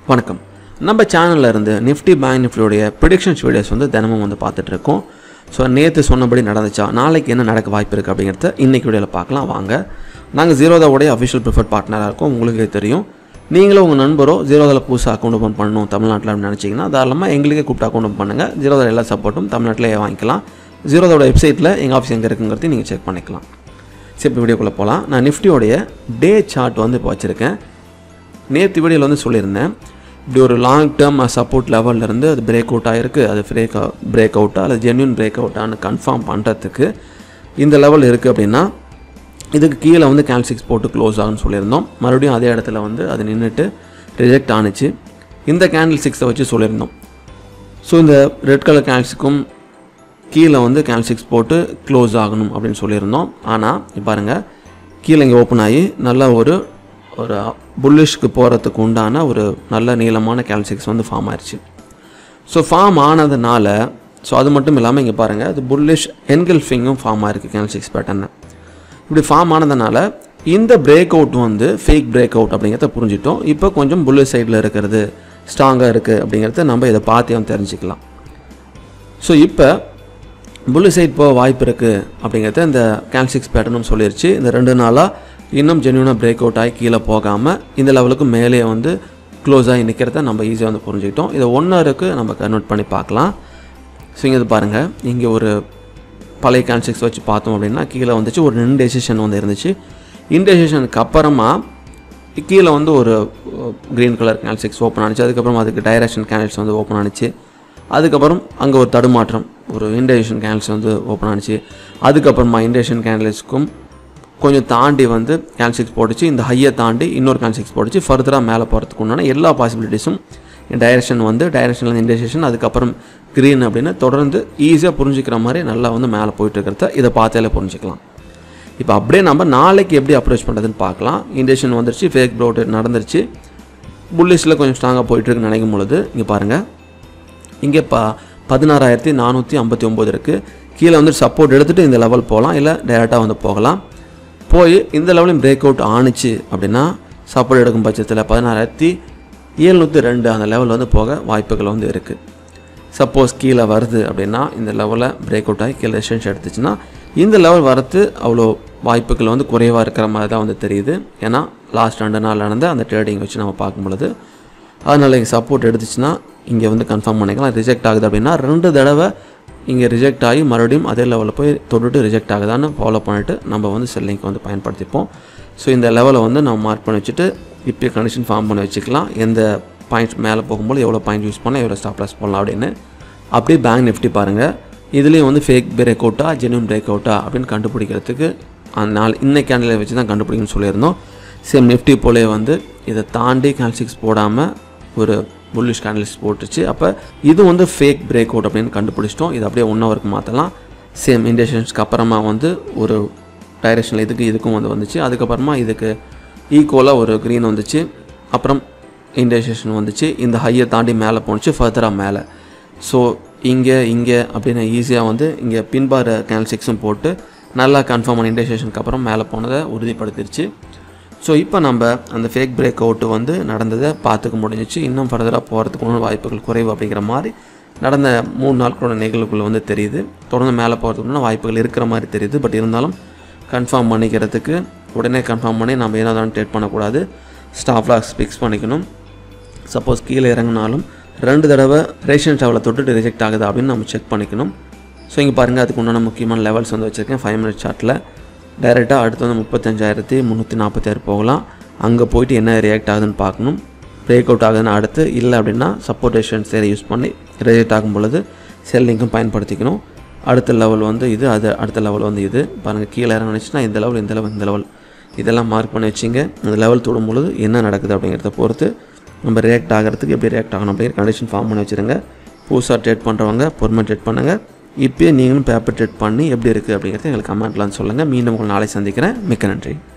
வணக்கம் நம்ம சேனல்ல இருந்து நிஃப்டி பேங்க் நிஃப்டியோடைய ப்ரிடிக்ஷன்ஸ் வீடியோஸ் வந்து தினமும் வந்து பார்த்துட்டு இருக்கோம் ஸோ நேற்று சொன்னபடி நடந்துச்சா நாளைக்கு என்ன நடக்க வாய்ப்பு இருக்குது அப்படிங்கிறத இன்னைக்கு வீடியோவில் பார்க்கலாம் வாங்க நாங்கள் ஜீரோதாவுடைய அஃபிஷியல் ப்ரிஃபர்ட் பார்ட்னராக இருக்கோம் உங்களுக்கே தெரியும் நீங்களும் உங்கள் நண்பரோ ஜீரோதாவில் புதுசாக அக்கௌண்ட் ஓப்பன் பண்ணணும் தமிழ்நாட்டில் அப்படின்னு நினச்சிங்கன்னா தாராளமாக எங்களுக்கே கூப்பிட்டு அக்கௌண்ட் ஓப்பன் பண்ணுங்கள் ஜீரோதா எல்லா சப்போர்ட்டும் தமிழ்நாட்டிலே வாங்கிக்கலாம் ஜீரோதாவோட வெப்சைட்டில் எங்கள் ஆஃபீஸ் எங்கே இருக்குங்கிறதையும் நீங்கள் செக் பண்ணிக்கலாம் சரி இப்போ வீடியோக்குள்ளே போகலாம் நான் நிஃப்டியோடைய டே சார்ட் வந்து இப்போ வச்சுருக்கேன் நேற்று வீடியோவில் வந்து சொல்லியிருந்தேன் இப்படி ஒரு லாங் டேர்ம் சப்போர்ட் லெவல்லேருந்து அது பிரேக் அவுட் ஆகிருக்கு அது பிரேக் பிரேக் அவுட்டா அல்லது ஜென்யூன் பிரேக் அவுட்டான்னு கன்ஃபார்ம் பண்ணுறதுக்கு இந்த லெவல் இருக்குது அப்படின்னா இதுக்கு கீழே வந்து கேல்சிக்ஸ் போட்டு க்ளோஸ் ஆகும்னு சொல்லியிருந்தோம் மறுபடியும் அதே இடத்துல வந்து அது நின்றுட்டு ரிஜெக்ட் ஆணுச்சு இந்த கேண்டில் சிக்ஸை வச்சு சொல்லியிருந்தோம் ஸோ இந்த ரெட் கலர் கேல்சிக்கும் கீழே வந்து கேல்சிக்ஸ் போட்டு க்ளோஸ் ஆகணும் அப்படின்னு சொல்லியிருந்தோம் ஆனால் இப்போ பாருங்கள் கீழே இங்கே ஓப்பன் ஆகி நல்ல ஒரு ஒரு புல்லிஷ்க்கு போகிறதுக்கு உண்டான ஒரு நல்ல நீளமான கேல்சிக்ஸ் வந்து ஃபார்ம் ஆயிடுச்சு ஸோ ஃபார்ம் ஆனதுனால ஸோ அது மட்டும் இல்லாமல் இங்கே பாருங்கள் அது புல்லிஷ் என்கல்ஃபிங்கும் ஃபார்ம் ஆயிருக்கு கேல்சிக்ஸ் பேட்டர்னு இப்படி ஃபார்ம் ஆனதுனால இந்த பிரேக் அவுட் வந்து ஃபேக் பிரேக் அவுட் அப்படிங்கிறத புரிஞ்சிட்டோம் இப்போ கொஞ்சம் புல்லிஷ் சைடில் இருக்கிறது ஸ்ட்ராங்காக இருக்குது அப்படிங்கிறத நம்ம இதை பார்த்தே வந்து தெரிஞ்சுக்கலாம் ஸோ இப்போ புல்லு சைட் போக வாய்ப்பு இருக்குது அப்படிங்கிறத இந்த கேல்சிக்ஸ் பேட்டர்னும் சொல்லிருச்சு இந்த ரெண்டு நாளாக இன்னும் ஜென்யூனாக பிரேக் அவுட் ஆகி கீழே போகாமல் இந்த லெவலுக்கு மேலே வந்து க்ளோஸ் ஆகி நிற்கிறத நம்ம ஈஸியாக வந்து புரிஞ்சுக்கிட்டோம் இதை ஒன்னருக்கு நம்ம கன்வெர்ட் பண்ணி பார்க்கலாம் ஸோ இங்கே இது பாருங்கள் இங்கே ஒரு பழைய கேல்சிக்ஸ் வச்சு பார்த்தோம் அப்படின்னா கீழே வந்துச்சு ஒரு இன்டெசிஷன் வந்து இருந்துச்சு இன்டெசிஷனுக்கு அப்புறமா கீழே வந்து ஒரு க்ரீன் கலர் கேல்சிக்ஸ் ஓப்பன் ஆனிச்சு அதுக்கப்புறம் அதுக்கு டைரக்ஷன் கேண்டில்ஸ் வந்து ஓப்பன் ஆனிச்சு அதுக்கப்புறம் அங்கே ஒரு தடுமாற்றம் ஒரு இண்டேஷன் கேண்டில்ஸ் வந்து ஓப்பன் ஆனிச்சு அதுக்கப்புறமா இண்டேஷன் கேண்டில்ஸ்க்கும் கொஞ்சம் தாண்டி வந்து கேல்சிக்ஸ் போட்டுச்சு இந்த ஹையை தாண்டி இன்னொரு கேல்சிக்ஸ் போட்டுச்சு ஃபர்தராக மேலே போகிறதுக்கு உண்டான எல்லா பாசிபிலிட்டிஸும் டைரக்ஷன் வந்து டைரக்ஷனில் இண்டேஷன் அதுக்கப்புறம் க்ரீன் அப்படின்னு தொடர்ந்து ஈஸியாக புரிஞ்சுக்கிற மாதிரி நல்லா வந்து மேலே போயிட்டு இருக்கிறத இதை பார்த்தாலே புரிஞ்சுக்கலாம் இப்போ அப்படியே நம்ம நாளைக்கு எப்படி அப்ரோச் பண்ணுறதுன்னு பார்க்கலாம் இண்டேஷன் வந்துருச்சு ஃபேக் ப்ரோட் நடந்துருச்சு புல்லிஷில் கொஞ்சம் ஸ்ட்ராங்காக போயிட்டுருக்குன்னு நினைக்கும் பொழுது இங்கே பாருங்கள் இங்கே ப பதினாறாயிரத்தி நானூற்றி ஐம்பத்தி ஒம்பது இருக்குது கீழே வந்து சப்போர்ட் எடுத்துகிட்டு இந்த லெவல் போகலாம் இல்லை டேரெக்டாக வந்து போகலாம் போய் இந்த லெவலையும் பிரேக் அவுட் ஆணுச்சு அப்படின்னா சப்போர்ட் எடுக்கும் பட்சத்தில் பதினாறாயிரத்தி ஏழ்நூற்றி ரெண்டு அந்த லெவல் வந்து போக வாய்ப்புகள் வந்து இருக்குது சப்போஸ் கீழே வருது அப்படின்னா இந்த லெவலில் பிரேக் அவுட் ஆகி கீழே ரெசிஸ்டன்ஸ் எடுத்துச்சுன்னா இந்த லெவல் வரது அவ்வளோ வாய்ப்புகள் வந்து குறைவாக இருக்கிற மாதிரி தான் வந்து தெரியுது ஏன்னா லாஸ்ட் ரெண்டு நாள் நடந்த அந்த ட்ரேடிங் வச்சு நம்ம பார்க்கும் பொழுது அதனால் இங்கே சப்போர்ட் எடுத்துச்சுன்னா இங்கே வந்து கன்ஃபார்ம் பண்ணிக்கலாம் ரிஜெக்ட் ஆகுது அப்படின்னா ரெண்டு தடவை இங்கே ரிஜெக்ட் ஆகி மறுபடியும் அதே லெவலில் போய் தொட்டுட்டு ரிஜெக்ட் ஆகுதான்னு ஃபாலோ பண்ணிவிட்டு நம்ம வந்து செல்லிங்க்கு வந்து பயன்படுத்திப்போம் ஸோ இந்த லெவலை வந்து நம்ம மார்க் பண்ணி வச்சுட்டு இப்போ கண்டிஷன் ஃபார்ம் பண்ணி வச்சுக்கலாம் எந்த பாயிண்ட் மேலே போகும்போது எவ்வளோ பாயிண்ட் யூஸ் பண்ணலாம் எவ்வளோ ஸ்டாப் லாஸ் பண்ணலாம் அப்படின்னு அப்படியே பேங்க் நிஃப்டி பாருங்கள் இதுலேயும் வந்து ஃபேக் பிரேக் அவுட்டா ஜென்யூன் பிரேக் அவுட்டா அப்படின்னு கண்டுபிடிக்கிறதுக்கு அந்த நாள் இன்னைக்கு கேண்டில் வச்சு தான் கண்டுபிடிக்கணும்னு சொல்லியிருந்தோம் சேம் நிஃப்டி போலே வந்து இதை தாண்டி கேல்சிக்ஸ் போடாமல் ஒரு புல்லிஷ் கேண்டில்ஸ் போட்டுச்சு அப்போ இது வந்து ஃபேக் பிரேக் அவுட் அப்படின்னு கண்டுபிடிச்சிட்டோம் இது அப்படியே ஒன் ஹவருக்கு மாற்றலாம் சேம் இண்டேஷன்ஸ்க்கு அப்புறமா வந்து ஒரு டைரெக்ஷனில் இதுக்கு இதுக்கும் வந்து வந்துச்சு அதுக்கப்புறமா இதுக்கு ஈக்குவலாக ஒரு க்ரீன் வந்துச்சு அப்புறம் இண்டேஷன் வந்துச்சு இந்த ஹையை தாண்டி மேலே போணுச்சு ஃபர்தராக மேலே ஸோ இங்கே இங்கே அப்படின்னு ஈஸியாக வந்து இங்கே பின்பார கேல்சிக்ஸும் போட்டு நல்லா கன்ஃபார்ம் பண்ண இண்டேஷனுக்கு அப்புறம் மேலே போனதை உறுதிப்படுத்திருச்சு ஸோ இப்போ நம்ம அந்த ஃபேக் பிரேக் அவுட்டு வந்து நடந்ததை பார்த்துக்க முடிஞ்சிச்சு இன்னும் ஃபர்தராக போகிறதுக்கு வாய்ப்புகள் குறைவு அப்படிங்கிற மாதிரி நடந்த மூணு நாட்களோட நிகழ்வுகள் வந்து தெரியுது தொடர்ந்து மேலே போகிறதுக்குள்ள வாய்ப்புகள் இருக்கிற மாதிரி தெரியுது பட் இருந்தாலும் கன்ஃபார்ம் பண்ணிக்கிறதுக்கு உடனே கன்ஃபார்ம் பண்ணி நம்ம என்ன தான் ட்ரேட் பண்ணக்கூடாது ஸ்டாப் லாஸ் ஃபிக்ஸ் பண்ணிக்கணும் சப்போஸ் கீழே இறங்கினாலும் ரெண்டு தடவை ரேஷன் டாவில் தொட்டுட்டு ரிஜெக்ட் ஆகுதா அப்படின்னு நம்ம செக் பண்ணிக்கணும் ஸோ இங்கே பாருங்கள் அதுக்கு உண்டான முக்கியமான லெவல்ஸ் வந்து வச்சுருக்கேன் ஃபைவ் மினிட் சார்ட்டில் டைரெக்டாக அடுத்து வந்து முப்பத்தஞ்சாயிரத்தி முந்நூற்றி நாற்பத்தாயிரம் போகலாம் அங்கே போயிட்டு என்ன ரியாக்ட் ஆகுதுன்னு பார்க்கணும் பிரேக் அவுட் ஆகுதுன்னு அடுத்து இல்லை அப்படின்னா சப்போர்ட் ரேஷன்ஸ் தேரை யூஸ் பண்ணி ரிஜெக்ட் ஆகும் பொழுது செல்லிங்கும் பயன்படுத்திக்கணும் அடுத்த லெவல் வந்து இது அது அடுத்த லெவல் வந்து இது பாருங்கள் கீழே இறங்கிச்சுன்னா இந்த லெவல் இந்த லெவல் இந்த லெவல் இதெல்லாம் மார்க் பண்ணி வச்சிங்க அந்த லெவல் தொடும் பொழுது என்ன நடக்குது அப்படிங்கிறத பொறுத்து நம்ம ரியாக்ட் ஆகிறதுக்கு எப்படி ரியாக்ட் ஆகணும் அப்படிங்கிற கண்டிஷன் ஃபார்ம் பண்ணி வச்சுருங்க புதுசாக ட்ரேட் பண்ணுறவங்க பொறுமை ட்ரேட் பண்ணுங்கள் இப்போயே நீங்களும் பேப்பர் ட்ரேட் பண்ணி எப்படி இருக்குது அப்படிங்கிறத எங்களுக்கு கமெண்ட்லாம் சொல்லுங்கள் மீண்டும் உங்களை நாளை சந்திக்கிறேன் மிக்க நன்றி